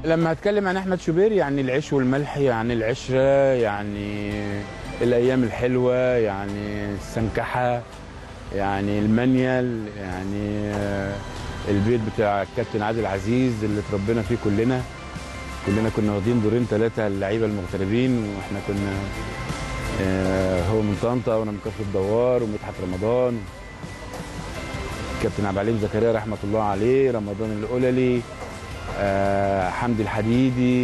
لما هتكلم عن احمد شوبير يعني العيش والملح يعني العشره يعني الايام الحلوه يعني السنكحه يعني المنيل يعني آه، البيت بتاع الكابتن عادل عزيز اللي اتربينا فيه كلنا كلنا كنا واخدين دورين ثلاثه اللعيبه المغتربين واحنا كنا آه، هو من طنطا وانا من كفر الدوار ومدحت رمضان كابتن عبد العليم زكريا رحمه الله عليه رمضان القللي آه، حمدي الحديدي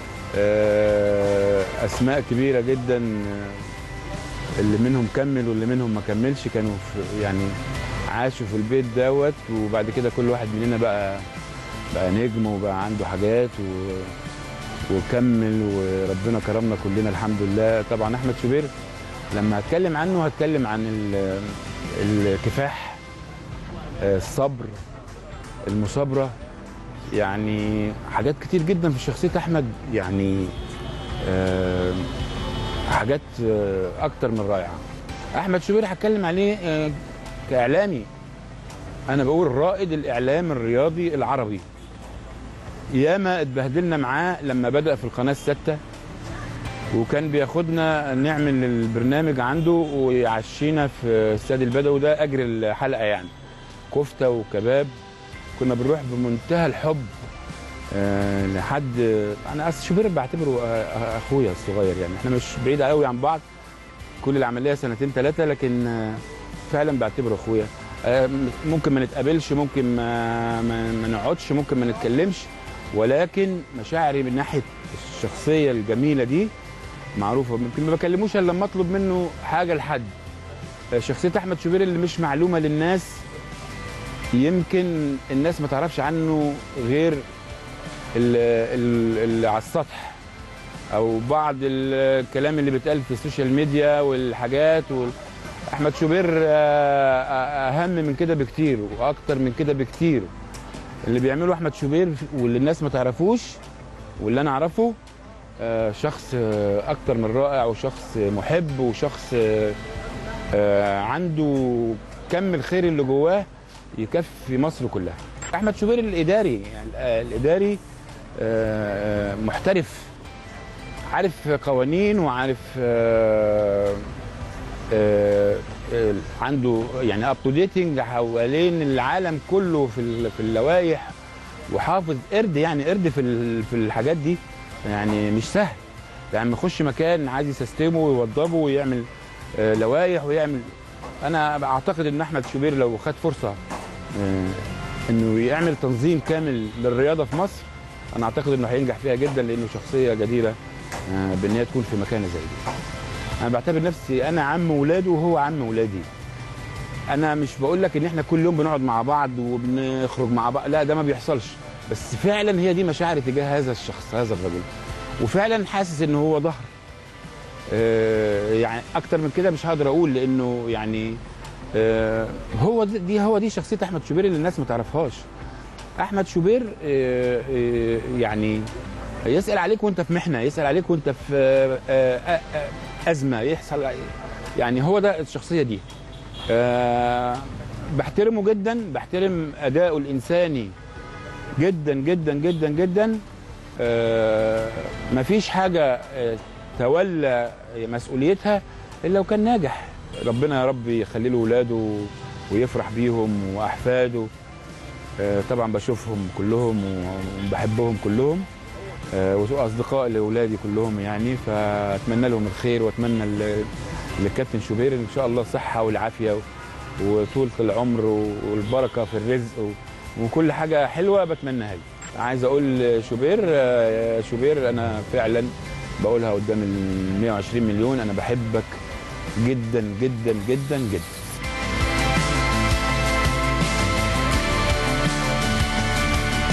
آه، اسماء كبيره جدا آه، اللي منهم كمل واللي منهم ما كملش كانوا في يعني عاشوا في البيت دوت وبعد كده كل واحد مننا بقى بقى نجم وبقى عنده حاجات و وكمل وربنا كرمنا كلنا الحمد لله طبعا احمد شوبير لما هتكلم عنه هتكلم عن ال- الكفاح آه، الصبر المثابره يعني حاجات كتير جدا في شخصيه احمد يعني آه، حاجات آه، اكتر من رائعه احمد شوبير هتكلم عليه آه، كاعلامي انا بقول رائد الاعلام الرياضي العربي ياما اتبهدلنا معاه لما بدا في القناه السادسه وكان بياخدنا نعمل البرنامج عنده ويعشينا في استاد البدوي ده اجر الحلقه يعني كفته وكباب كنا بنروح بمنتهى الحب آه، لحد انا اصل شوبير بعتبره آه، اخويا الصغير يعني احنا مش بعيد قوي عن بعض كل العمليه سنتين ثلاثه لكن آه، فعلا بعتبره اخويا آه، ممكن ما نتقابلش ممكن ما ما, ما نقعدش ممكن ما نتكلمش ولكن مشاعري من ناحيه الشخصيه الجميله دي معروفه ممكن ما بكلموش الا لما اطلب منه حاجه لحد آه، شخصيه احمد شوبير اللي مش معلومه للناس يمكن الناس ما تعرفش عنه غير ال- ال- اللي على السطح او بعض الكلام اللي بيتقال في السوشيال ميديا والحاجات وال... احمد شوبير آه، اهم من كده بكتير واكتر من كده بكتير اللي بيعمله احمد شوبير واللي الناس ما تعرفوش واللي انا اعرفه آه، شخص آه، اكتر من رائع وشخص محب وشخص آه، آه، عنده كم الخير اللي جواه يكفي مصر كلها احمد شوبير الاداري يعني آه، الاداري آه، محترف عارف قوانين وعارف آه، آه، آه، عنده يعني اب تو ديتنج حوالين العالم كله في ال- في اللوائح وحافظ قرد يعني قرد في ال- في الحاجات دي يعني مش سهل يعني يخش مكان عايز يسيستمه ويوضبه ويعمل آه، لوائح ويعمل انا اعتقد ان احمد شوبير لو خد فرصه آه، انه يعمل تنظيم كامل للرياضه في مصر انا اعتقد انه هينجح فيها جدا لانه شخصيه جديره آه، بان هي تكون في مكانه زي دي انا بعتبر نفسي انا عم ولاده وهو عم ولادي انا مش بقول لك ان احنا كل يوم بنقعد مع بعض وبنخرج مع بعض لا ده ما بيحصلش بس فعلا هي دي مشاعري تجاه هذا الشخص هذا الرجل وفعلا حاسس ان هو ظهر آه، يعني اكتر من كده مش هقدر اقول لانه يعني آه، هو دي دي- هو دي شخصيه احمد شوبير اللي الناس ما تعرفهاش احمد شوبير آه، آه، يعني يسال عليك وانت في محنه يسال عليك وانت في آه، آه، آه، ازمه يحصل يعني هو ده الشخصيه دي آه، بحترمه جدا بحترم اداؤه الانساني جدا جدا جدا جدا آه، مفيش حاجه آه، تولى مسؤوليتها الا لو كان ناجح ربنا يا رب يخلي له ولاده ويفرح بيهم واحفاده آه، طبعا بشوفهم كلهم وبحبهم كلهم آه، واصدقاء لاولادي كلهم يعني فاتمنى لهم الخير واتمنى ل- للكابتن شوبير ان شاء الله الصحه والعافيه وطولة العمر والبركه في الرزق و- وكل حاجه حلوه بتمناها له عايز اقول شوبير آه، شوبير انا فعلا بقولها قدام ال 120 مليون انا بحبك جدا جدا جدا جدا